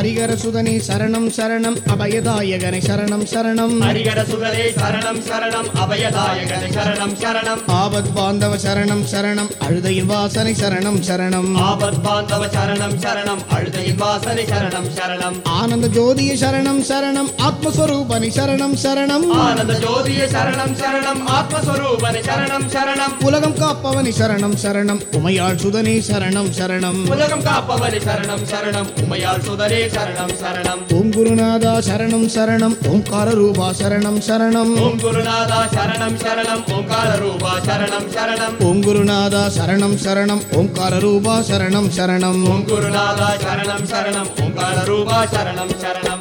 ஹரிகர சுதனே சரணம் சரணம் அபயதாயகனை சரணம் சரணம் ஹரிகர சுதரே சரணம் சரணம் அபயதாயகனை சரணம் சரணம் ஆபத் பாந்தவ சரணம் சரணம் அழுதையின் வாசனை சரணம் சரணம் ஆபத் பாந்தவ சரணம் சரணம் அழுதையின் வாசனை சரணம் சரணம் ஆனந்த ஜோதிய சரணம் சரணம் ஆத்மஸ்வரூபனி சரணம் சரணம் ஆனந்த ஜோதிய சரணம் சரணம் ஆத்மஸ்வரூபனை சரணம் சரணம் உலகம் காப்பவனி சரணம் சரணம் உமையாள் சுதனே சரணம் சரணம் உலகம் காப்பவனை சரணம் சரணம் உமையாள் சுதரே சரணம் சரணம் ஓம் குருநாதா சரணம் சரணம் ஓம்கார ரூபா சரணம் சரணம் ஓம் குருநாதா சரணம் சரணம் ஓங்கார ரூபா சரணம் சரணம் ஓம் குருநாதா சரணம் சரணம் ஓம்கார ரூபா சரணம் சரணம் ஓம் குருநாதா சரணம் சரணம் ஓங்கார ரூபா சரணம் சரணம்